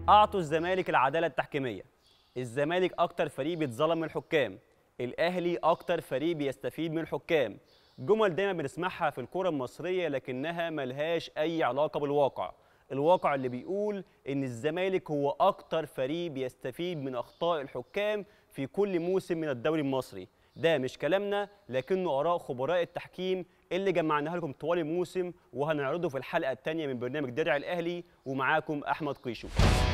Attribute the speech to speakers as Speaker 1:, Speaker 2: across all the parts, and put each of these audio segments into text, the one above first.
Speaker 1: اعطوا الزمالك العداله التحكيميه الزمالك اكتر فريق بيتظلم من الحكام الاهلي اكتر فريق بيستفيد من الحكام جمل دايما بنسمعها في الكره المصريه لكنها ملهاش اي علاقه بالواقع الواقع اللي بيقول ان الزمالك هو اكتر فريق بيستفيد من اخطاء الحكام في كل موسم من الدوري المصري ده مش كلامنا لكنه اراء خبراء التحكيم اللي جمعناها لكم طوال الموسم وهنعرضه في الحلقه الثانيه من برنامج درع الاهلي ومعاكم احمد قيشو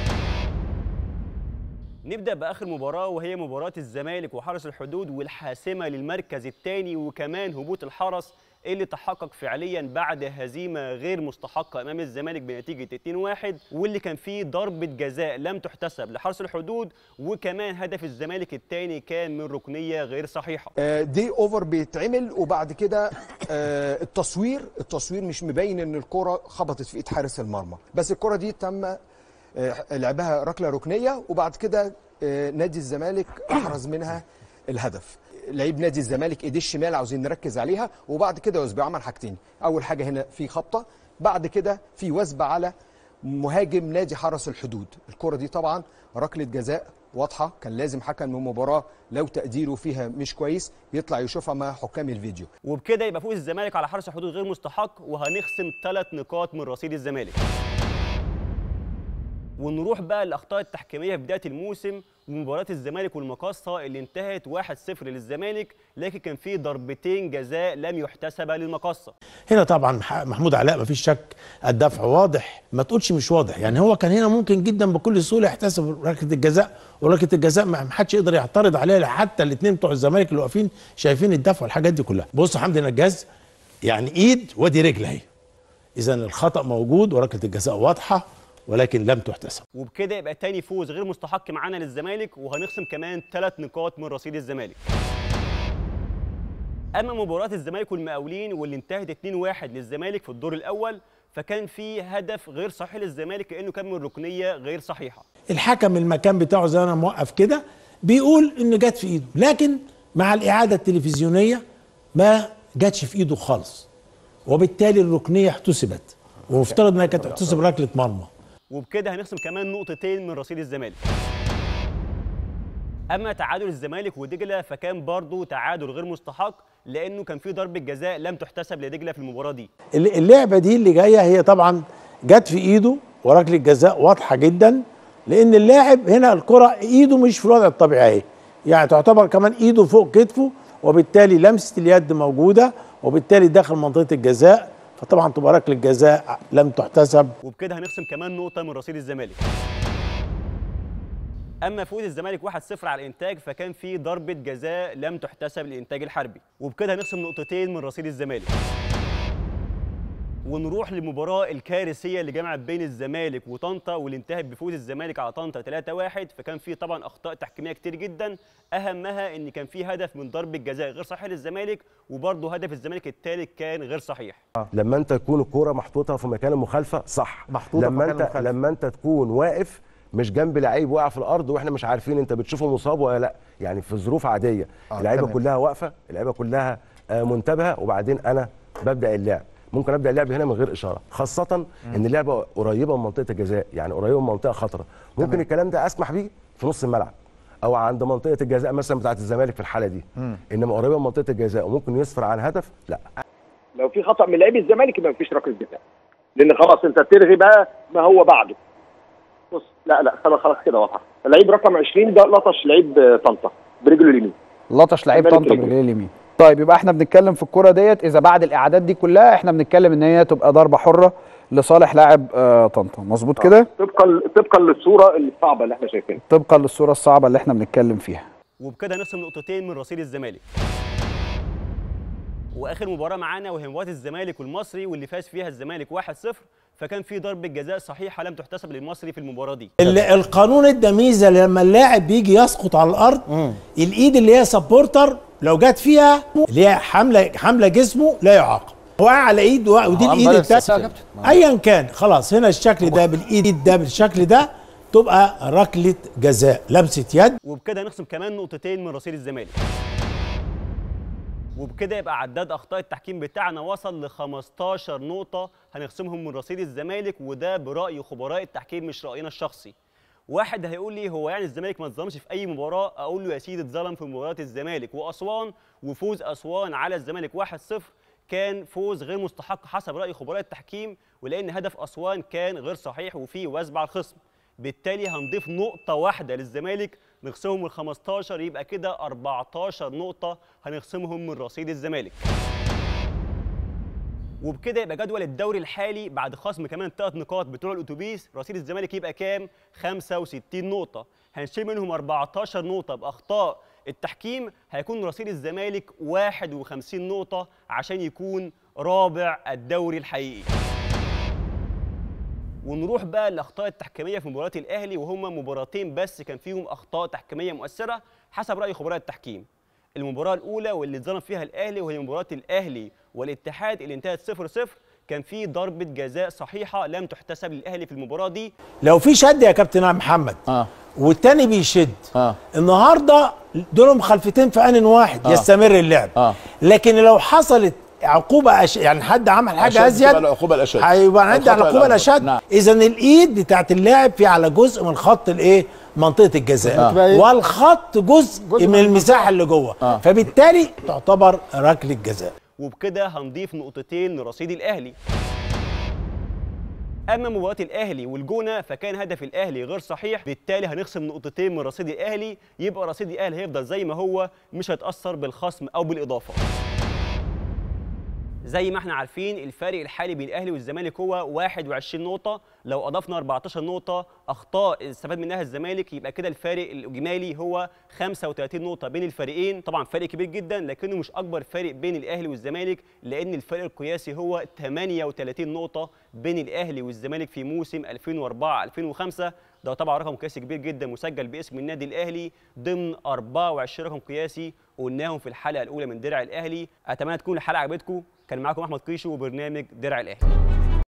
Speaker 1: نبدا باخر مباراه وهي مباراه الزمالك وحرس الحدود والحاسمه للمركز الثاني وكمان هبوط الحرس اللي تحقق فعليا بعد هزيمه غير مستحقه امام الزمالك بنتيجه 2-1 واللي كان فيه ضربه جزاء لم تحتسب لحرس الحدود وكمان هدف الزمالك الثاني كان من ركنيه غير صحيحه
Speaker 2: آه، دي اوفر بيتعمل وبعد كده آه، التصوير التصوير مش مبين ان الكره خبطت في ايد حارس المرمى بس الكره دي تم آه، لعبها ركله ركنيه وبعد كده آه، نادي الزمالك احرز منها الهدف لعيب نادي الزمالك ايديه الشمال عاوزين نركز عليها وبعد كده وثبه عمل حاجتين اول حاجه هنا في خبطه بعد كده في وثبه على مهاجم نادي حرس الحدود الكره دي طبعا ركله جزاء واضحه كان لازم حكم المباراه لو تقديره فيها مش كويس يطلع يشوفها مع حكام الفيديو
Speaker 1: وبكده يبقى فوز الزمالك على حرس الحدود غير مستحق وهنخصم ثلاث نقاط من رصيد الزمالك ونروح بقى للاخطاء التحكيميه في بدايه الموسم ومباراه الزمالك والمقاصه اللي انتهت 1-0 للزمالك لكن كان في ضربتين جزاء لم يحتسبا للمقاصه
Speaker 3: هنا طبعا مح- محمود علاء ما فيش شك الدفع واضح ما تقولش مش واضح يعني هو كان هنا ممكن جدا بكل سهوله يحتسب ركله الجزاء وركله الجزاء ما ما حدش يقدر يعترض عليها حتى الاثنين بتوع الزمالك اللي واقفين شايفين الدفع والحاجات دي كلها بص حمدي نجاز يعني ايد وادي رجل اهي اذا الخطا موجود وركله الجزاء واضحه ولكن لم تحتسب
Speaker 1: وبكده يبقى تاني فوز غير مستحق معانا للزمالك وهنخصم كمان ثلاث نقاط من رصيد الزمالك اما مباراه الزمالك والمقاولين واللي انتهت 2-1 للزمالك في الدور الاول فكان في هدف غير صحيح للزمالك لانه كان من ركنيه غير صحيحه
Speaker 3: الحكم المكان بتاعه زي انا موقف كده بيقول ان جت في ايده لكن مع الاعاده التلفزيونيه ما جاتش في ايده خالص وبالتالي الركنيه احتسبت ومفترض انها كانت تحتسب ركله مرمى
Speaker 1: وبكده هنخصم كمان نقطتين من رصيد الزمالك اما تعادل الزمالك ودجله فكان برضه تعادل غير مستحق لانه كان في ضربه جزاء لم تحتسب لدجله في المباراه دي
Speaker 3: الل- اللعبه دي اللي جايه هي طبعا جت في ايده وركله جزاء واضحه جدا لان اللاعب هنا الكره ايده مش في الوضع الطبيعي اهي يعني تعتبر كمان ايده فوق كتفه وبالتالي لمسه اليد موجوده وبالتالي داخل منطقه الجزاء فطبعا تبقى ركله جزاء لم تحتسب
Speaker 1: وبكده هنخصم كمان نقطة من رصيد الزمالك. أما فوز الزمالك 1-0 على الإنتاج فكان في ضربة جزاء لم تحتسب للإنتاج الحربي، وبكده هنخصم نقطتين من رصيد الزمالك. ونروح للمباراة الكارثية اللي جمعت بين الزمالك وطنطا واللي انتهت بفوز الزمالك على طنطا 3-1 فكان في طبعا أخطاء تحكيمية كتير جدا أهمها إن كان في هدف من ضربة جزاء غير صحيح للزمالك وبرضه هدف الزمالك الثالث كان غير صحيح.
Speaker 4: لما انت تكون الكوره محطوطه في مكان المخالفه صح
Speaker 5: محطوطة في
Speaker 4: لما
Speaker 5: مكان
Speaker 4: انت
Speaker 5: المخالفة.
Speaker 4: لما انت تكون واقف مش جنب لعيب واقع في الارض واحنا مش عارفين انت بتشوفه مصاب ولا لا يعني في ظروف عاديه
Speaker 5: آه،
Speaker 4: اللعيبه
Speaker 5: تمام.
Speaker 4: كلها واقفه اللعيبه كلها آه، منتبهه وبعدين انا ببدا اللعب ممكن ابدا اللعب هنا من غير اشاره خاصه ان اللعبه قريبه من منطقه الجزاء يعني قريبه من منطقه خطره ممكن
Speaker 5: تمام.
Speaker 4: الكلام ده اسمح بيه في نص الملعب او عند منطقه الجزاء مثلا بتاعه الزمالك في الحاله دي انما قريبه من منطقه الجزاء وممكن يصفر عن هدف لا
Speaker 6: لو في خطا من لاعبي الزمالك يبقى مفيش ركله جزاء لان خلاص انت بتلغي بقى ما هو بعده بص لا لا خلاص خلاص كده واضحه اللعيب رقم 20 ده لطش لعيب آه، طنطا برجله اليمين
Speaker 5: لطش لعيب
Speaker 6: الزمالك
Speaker 5: طنطا
Speaker 6: رجله.
Speaker 5: برجليه اليمين طيب يبقى احنا بنتكلم في الكرة ديت اذا بعد الاعداد دي كلها احنا بنتكلم ان هي تبقى ضربة حرة لصالح لاعب آه طنطا مظبوط كده
Speaker 6: طبقا طبقا للصوره الصعبه اللي احنا شايفينها
Speaker 5: طبقا للصورة الصعبة اللي احنا بنتكلم فيها
Speaker 1: وبكده نخصم نقطتين من رصيد الزمالك واخر مباراه معانا وهي مباراه الزمالك والمصري واللي فاز فيها الزمالك 1-0 فكان في ضربه جزاء صحيحه لم تحتسب للمصري في المباراه دي
Speaker 3: ال- القانون ادى ميزه لما اللاعب بيجي يسقط على الارض الايد اللي هي سبورتر لو جت فيها اللي هي حامله حامله جسمه لا يعاقب وقع على ايد وقع- ودي
Speaker 7: هو
Speaker 3: الايد
Speaker 7: أمبارح
Speaker 3: التانية
Speaker 7: ساعة يا كابتن.
Speaker 3: ايا كان خلاص هنا الشكل ده بالايد ده بالشكل ده تبقى ركله جزاء لمسه يد
Speaker 1: وبكده نخصم كمان نقطتين من رصيد الزمالك وبكده يبقى عداد اخطاء التحكيم بتاعنا وصل ل 15 نقطه هنخصمهم من رصيد الزمالك وده براي خبراء التحكيم مش راينا الشخصي واحد هيقول لي هو يعني الزمالك ما اتظلمش في اي مباراه اقول له يا سيدي اتظلم في مباراه الزمالك واسوان وفوز اسوان على الزمالك 1-0 كان فوز غير مستحق حسب راي خبراء التحكيم ولان هدف اسوان كان غير صحيح وفيه وثب على الخصم بالتالي هنضيف نقطة واحدة للزمالك نخصمهم من 15 يبقى كده 14 نقطة هنخصمهم من رصيد الزمالك. وبكده يبقى جدول الدوري الحالي بعد خصم كمان ثلاث نقاط بتوع الاتوبيس رصيد الزمالك يبقى كام 65 نقطه هنشيل منهم 14 نقطه باخطاء التحكيم هيكون رصيد الزمالك 51 نقطه عشان يكون رابع الدوري الحقيقي ونروح بقى للاخطاء التحكيميه في مباراه الاهلي وهما مباراتين بس كان فيهم اخطاء تحكيميه مؤثره حسب راي خبراء التحكيم المباراه الاولى واللي اتظلم فيها الاهلي وهي مباراه الاهلي والاتحاد اللي انتهت 0 0 كان في ضربه جزاء صحيحه لم تحتسب للاهلي في المباراه دي
Speaker 3: لو في شد يا كابتن محمد
Speaker 5: اه
Speaker 3: والتاني بيشد
Speaker 5: اه
Speaker 3: النهارده دول مخالفتين في ان واحد
Speaker 5: آه.
Speaker 3: يستمر اللعب
Speaker 5: آه.
Speaker 3: لكن لو حصلت عقوبه أش... يعني حد عمل حاجه
Speaker 7: أشد
Speaker 3: ازيد
Speaker 7: تبقى العقوبة الأشد.
Speaker 3: هيبقى عندي
Speaker 7: الخطأ
Speaker 3: على العقوبه
Speaker 7: الأكبر.
Speaker 3: الاشد
Speaker 5: نعم.
Speaker 3: اذا الايد بتاعت اللاعب في على جزء من خط الايه منطقه الجزاء
Speaker 5: آه.
Speaker 7: بتبقى إيه؟
Speaker 3: والخط جزء,
Speaker 7: جزء
Speaker 3: من
Speaker 7: من
Speaker 3: المساحه اللي جوه
Speaker 5: آه.
Speaker 3: فبالتالي تعتبر ركله جزاء
Speaker 1: وبكده هنضيف نقطتين لرصيد الاهلي اما مباراه الاهلي والجونه فكان هدف الاهلي غير صحيح بالتالي هنخصم نقطتين من رصيد الاهلي يبقى رصيد الاهلي هيفضل زي ما هو مش هيتاثر بالخصم او بالاضافه زي ما احنا عارفين الفارق الحالي بين الاهلي والزمالك هو 21 نقطه لو اضفنا 14 نقطه اخطاء استفاد منها الزمالك يبقى كده الفارق الاجمالي هو 35 نقطه بين الفريقين طبعا فرق كبير جدا لكنه مش اكبر فارق بين الاهلي والزمالك لان الفارق القياسي هو 38 نقطه بين الاهلي والزمالك في موسم 2004 2005 ده طبعا رقم قياسي كبير جدا مسجل باسم النادي الاهلي ضمن 24 رقم قياسي قلناهم في الحلقه الاولى من درع الاهلي اتمنى تكون الحلقه عجبتكم كان معاكم احمد قيشو وبرنامج درع الاهلي